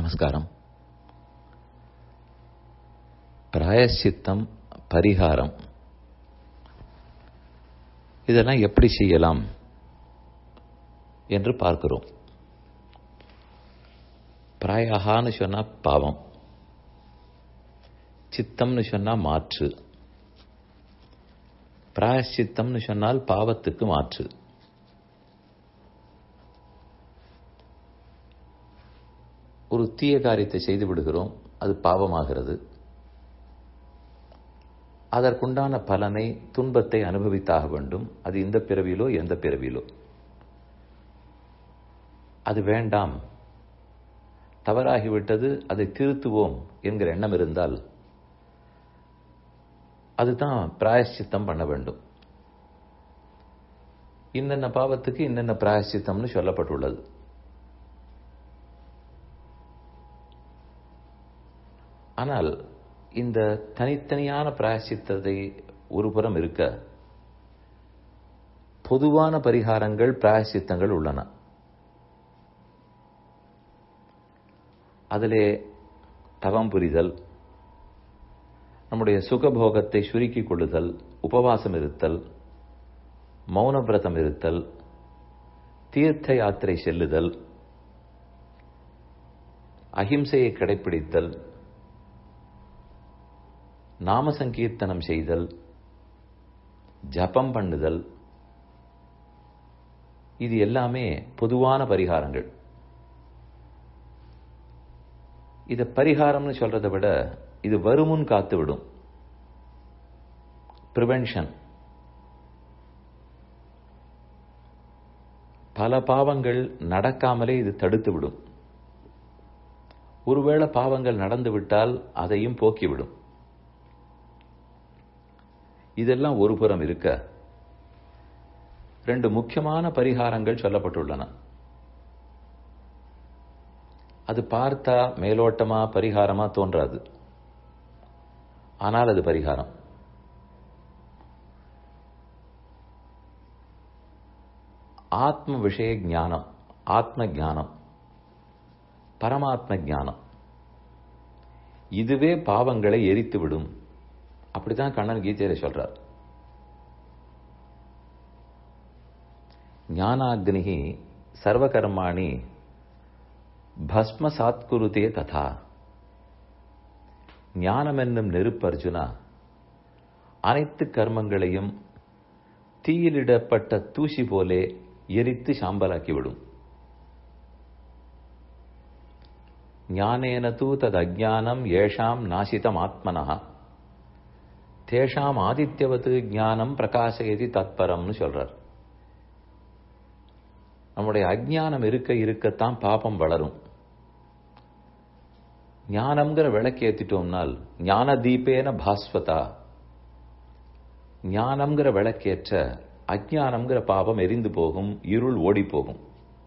நமஸ்காரம் பிராயசித்தம் பரிகாரம் இதெல்லாம் எப்படி செய்யலாம் என்று பார்க்கிறோம் பிராயகான்னு சொன்னா பாவம் சித்தம்னு சொன்னா மாற்று பிராயசித்தம்னு சொன்னால் பாவத்துக்கு மாற்று ஒரு தீய காரியத்தை செய்து விடுகிறோம் அது பாவமாகிறது அதற்குண்டான பலனை துன்பத்தை அனுபவித்தாக வேண்டும் அது இந்த பிறவியிலோ எந்த பிறவியிலோ அது வேண்டாம் தவறாகிவிட்டது அதை திருத்துவோம் என்கிற எண்ணம் இருந்தால் அதுதான் பிராயஷ்சித்தம் பண்ண வேண்டும் இன்னென்ன பாவத்துக்கு இன்னென்ன பிராயஷ்சித்தம்னு சொல்லப்பட்டுள்ளது ஆனால் இந்த தனித்தனியான பிராயசித்தத்தை ஒருபுறம் இருக்க பொதுவான பரிகாரங்கள் பிராயசித்தங்கள் உள்ளன அதிலே தவம் புரிதல் நம்முடைய சுகபோகத்தை சுருக்கிக் கொள்ளுதல் உபவாசம் இருத்தல் மௌனவிரதம் இருத்தல் தீர்த்த யாத்திரை செல்லுதல் அஹிம்சையை கடைபிடித்தல் நாம சங்கீர்த்தனம் செய்தல் ஜபம் பண்ணுதல் இது எல்லாமே பொதுவான பரிகாரங்கள் இத பரிகாரம்னு சொல்றதை விட இது வருமுன் காத்து விடும் பிரிவென்ஷன் பல பாவங்கள் நடக்காமலே இது தடுத்து விடும் ஒருவேளை பாவங்கள் நடந்து விட்டால் அதையும் போக்கிவிடும் இதெல்லாம் ஒரு புறம் இருக்க ரெண்டு முக்கியமான பரிகாரங்கள் சொல்லப்பட்டுள்ளன அது பார்த்தா மேலோட்டமா பரிகாரமா தோன்றாது ஆனால் அது பரிகாரம் ஆத்ம விஷய ஞானம் ஆத்ம ஞானம் பரமாத்ம ஞானம் இதுவே பாவங்களை எரித்து விடும் அப்படித்தான் கண்ணன் கீதையில சொல்றார் ஞானாக்னிகி சர்வகர்மாணி பஸ்ம சாத்குருதே ததா ஞானம் என்னும் நெருப்பு அர்ஜுனா அனைத்து கர்மங்களையும் தீயிலிடப்பட்ட தூசி போலே எரித்து சாம்பலாக்கிவிடும் ஞானேன தூ தது அஜானம் ஏஷாம் நாசிதம் ஆத்மனா தேஷாம் ஆதித்யவத்து ஞானம் பிரகாசயதி தத்பரம்னு சொல்றார் நம்முடைய அஜானம் இருக்க இருக்கத்தான் பாபம் வளரும் ஞானம்ங்கிற விளக்கு ஏத்திட்டோம்னால் ஞான தீபேன பாஸ்வதா ஞானம்ங்கிற விளக்கேற்ற அஜானம்ங்கிற பாபம் எரிந்து போகும் இருள் ஓடி போகும்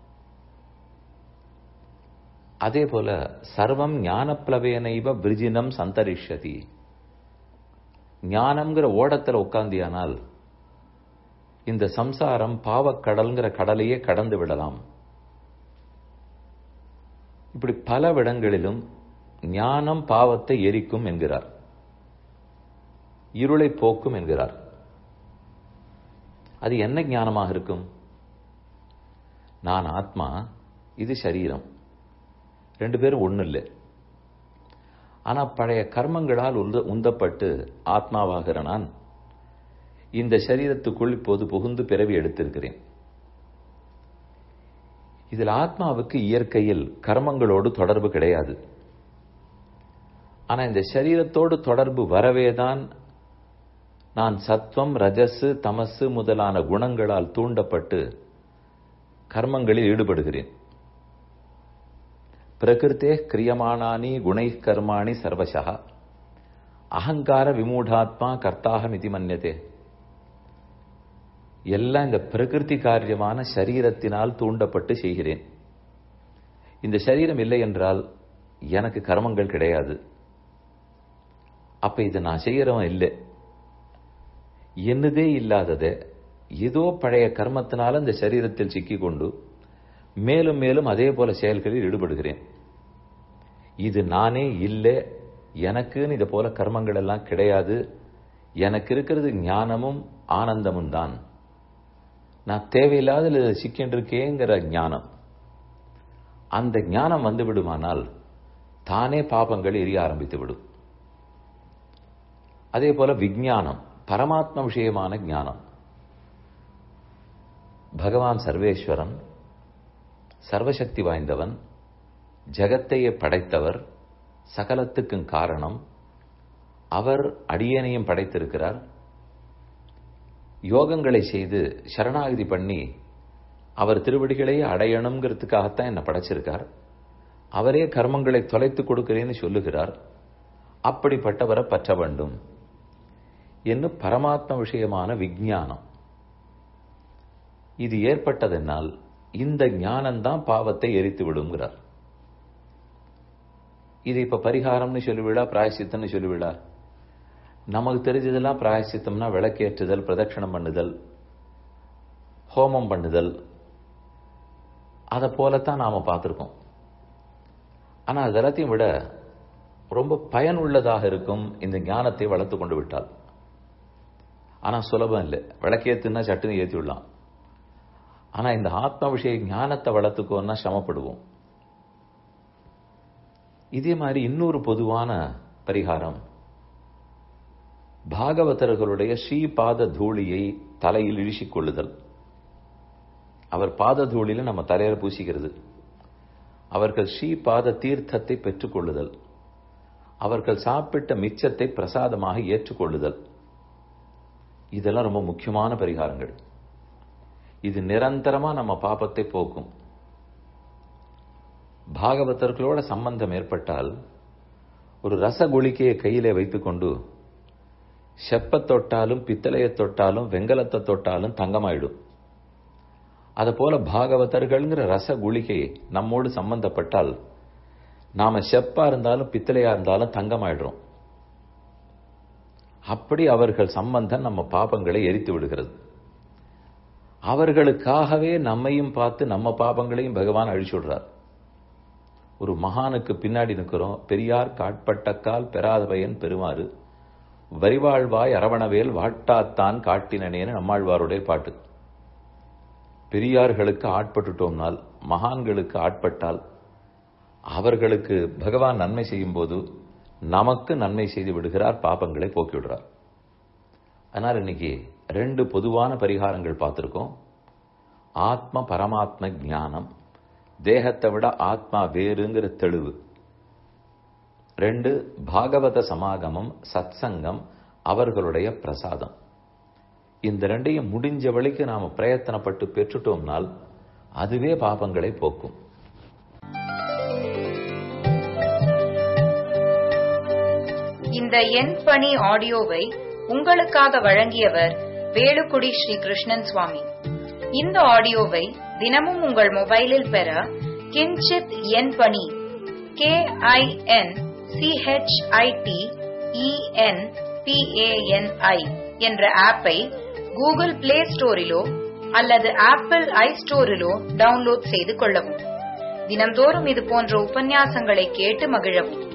அதே போல சர்வம் ஞானப்பிளவேனைவ பிரிஜினம் சந்தரிஷதி ஞானம்ங்கிற ஓடத்துல உட்காந்தியானால் இந்த சம்சாரம் பாவக்கடல்ங்கிற கடலையே கடந்து விடலாம் இப்படி பல விடங்களிலும் ஞானம் பாவத்தை எரிக்கும் என்கிறார் இருளை போக்கும் என்கிறார் அது என்ன ஞானமாக இருக்கும் நான் ஆத்மா இது சரீரம் ரெண்டு பேரும் ஒன்றும் இல்லை ஆனா பழைய கர்மங்களால் உந்த உந்தப்பட்டு ஆத்மாவாகிற நான் இந்த சரீரத்துக்குள் இப்போது புகுந்து பிறவி எடுத்திருக்கிறேன் இதில் ஆத்மாவுக்கு இயற்கையில் கர்மங்களோடு தொடர்பு கிடையாது ஆனா இந்த சரீரத்தோடு தொடர்பு வரவேதான் நான் சத்வம் ரஜசு தமசு முதலான குணங்களால் தூண்டப்பட்டு கர்மங்களில் ஈடுபடுகிறேன் பிரகிருத்தே கிரியமானானி குணை கர்மாணி சர்வசா அகங்கார விமூடாத்மா கர்த்தாகம் இது மன்யதே எல்லாம் இந்த பிரகிருதி காரியமான சரீரத்தினால் தூண்டப்பட்டு செய்கிறேன் இந்த சரீரம் இல்லை என்றால் எனக்கு கர்மங்கள் கிடையாது அப்ப இதை நான் செய்யறவன் இல்லை என்னதே இல்லாததை ஏதோ பழைய கர்மத்தினால இந்த சரீரத்தில் சிக்கிக்கொண்டு மேலும் மேலும் அதே போல செயல்களில் ஈடுபடுகிறேன் இது நானே இல்லை எனக்குன்னு இதை போல கர்மங்கள் எல்லாம் கிடையாது எனக்கு இருக்கிறது ஞானமும் ஆனந்தமும் தான் நான் தேவையில்லாத சிக்கின்றிருக்கேங்கிற ஞானம் அந்த ஞானம் வந்து விடுமானால் தானே பாபங்கள் எரிய ஆரம்பித்து விடும் அதே போல விஜானம் பரமாத்ம விஷயமான ஞானம் பகவான் சர்வேஸ்வரன் சர்வசக்தி வாய்ந்தவன் ஜகத்தையே படைத்தவர் சகலத்துக்கும் காரணம் அவர் அடியனையும் படைத்திருக்கிறார் யோகங்களை செய்து சரணாகதி பண்ணி அவர் திருவடிகளையே அடையணுங்கிறதுக்காகத்தான் என்னை படைச்சிருக்கார் அவரே கர்மங்களை தொலைத்து கொடுக்கிறேன்னு சொல்லுகிறார் அப்படிப்பட்டவரை பற்ற வேண்டும் என்று பரமாத்ம விஷயமான விஜானம் இது ஏற்பட்டதென்னால் இந்த ஞானம்தான் பாவத்தை எரித்து விடுங்கிறார் இது இப்ப பரிகாரம்னு சொல்லுவிழா பிராயசித்தம்னு சொல்லுவிழா நமக்கு தெரிஞ்சதெல்லாம் பிராயசித்தம்னா விளக்கேற்றுதல் பிரதட்சணம் பண்ணுதல் ஹோமம் பண்ணுதல் அதை போலத்தான் நாம பார்த்துருக்கோம் ஆனா அது எல்லாத்தையும் விட ரொம்ப பயனுள்ளதாக இருக்கும் இந்த ஞானத்தை வளர்த்து கொண்டு விட்டால் ஆனா சுலபம் இல்லை விளக்கேத்துனா சட்டுன்னு ஏற்றி விடலாம் ஆனா இந்த ஆத்ம விஷய ஞானத்தை வளர்த்துக்கோன்னா சிரமப்படுவோம் இதே மாதிரி இன்னொரு பொதுவான பரிகாரம் பாகவதர்களுடைய ஸ்ரீபாத தூளியை தலையில் இழிச்சிக் கொள்ளுதல் அவர் பாத தூளில நம்ம தலையில பூசிக்கிறது அவர்கள் ஸ்ரீபாத தீர்த்தத்தை பெற்றுக்கொள்ளுதல் அவர்கள் சாப்பிட்ட மிச்சத்தை பிரசாதமாக ஏற்றுக்கொள்ளுதல் இதெல்லாம் ரொம்ப முக்கியமான பரிகாரங்கள் இது நிரந்தரமா நம்ம பாபத்தை போக்கும் பாகவதர்களோட சம்பந்தம் ஏற்பட்டால் ஒரு ரசகுளிக்கையை கையிலே வைத்துக்கொண்டு செப்ப தொட்டாலும் பித்தளையை தொட்டாலும் வெங்கலத்தை தொட்டாலும் தங்கமாயிடும் அது போல பாகவதர்கள்ங்கிற ரச குளிகை நம்மோடு சம்பந்தப்பட்டால் நாம செப்பா இருந்தாலும் பித்தளையா இருந்தாலும் தங்கமாயிடுறோம் அப்படி அவர்கள் சம்பந்தம் நம்ம பாபங்களை எரித்து விடுகிறது அவர்களுக்காகவே நம்மையும் பார்த்து நம்ம பாபங்களையும் பகவான் அழிச்சுடுறார் ஒரு மகானுக்கு பின்னாடி நிற்கிறோம் பெரியார் காட்பட்டக்கால் பெறாத பயன் பெறுமாறு வரிவாழ்வாய் அரவணவேல் வாட்டாத்தான் காட்டினனேன்னு நம்மாழ்வாருடைய பாட்டு பெரியார்களுக்கு ஆட்பட்டுட்டோம்னால் மகான்களுக்கு ஆட்பட்டால் அவர்களுக்கு பகவான் நன்மை செய்யும் போது நமக்கு நன்மை செய்து விடுகிறார் பாபங்களை போக்கி விடுறார் அதனால் இன்னைக்கு ரெண்டு பொதுவான பரிகாரங்கள் பார்த்துருக்கோம் ஆத்ம பரமாத்ம ஞானம் தேகத்தை விட ஆத்மா வேறுங்கிற தெளிவு ரெண்டு பாகவத சமாகமம் சத்சங்கம் அவர்களுடைய பிரசாதம் இந்த ரெண்டையும் முடிஞ்ச வழிக்கு நாம பிரயத்தனப்பட்டு பெற்றுட்டோம்னால் அதுவே பாபங்களை போக்கும் இந்த என் பணி ஆடியோவை உங்களுக்காக வழங்கியவர் வேலுக்குடி ஸ்ரீ கிருஷ்ணன் சுவாமி இந்த ஆடியோவை தினமும் உங்கள் மொபைலில் பெற கிஞ்சித் என் பணி கே ஐ என் சிஹெச்ஐடி இஎன் பிஏஎன்ஐ என்ற ஆப்பை கூகுள் பிளே ஸ்டோரிலோ அல்லது ஆப்பிள் ஐ ஸ்டோரிலோ டவுன்லோட் செய்து கொள்ளவும் தினம்தோறும் இது போன்ற உபன்யாசங்களை கேட்டு மகிழவும்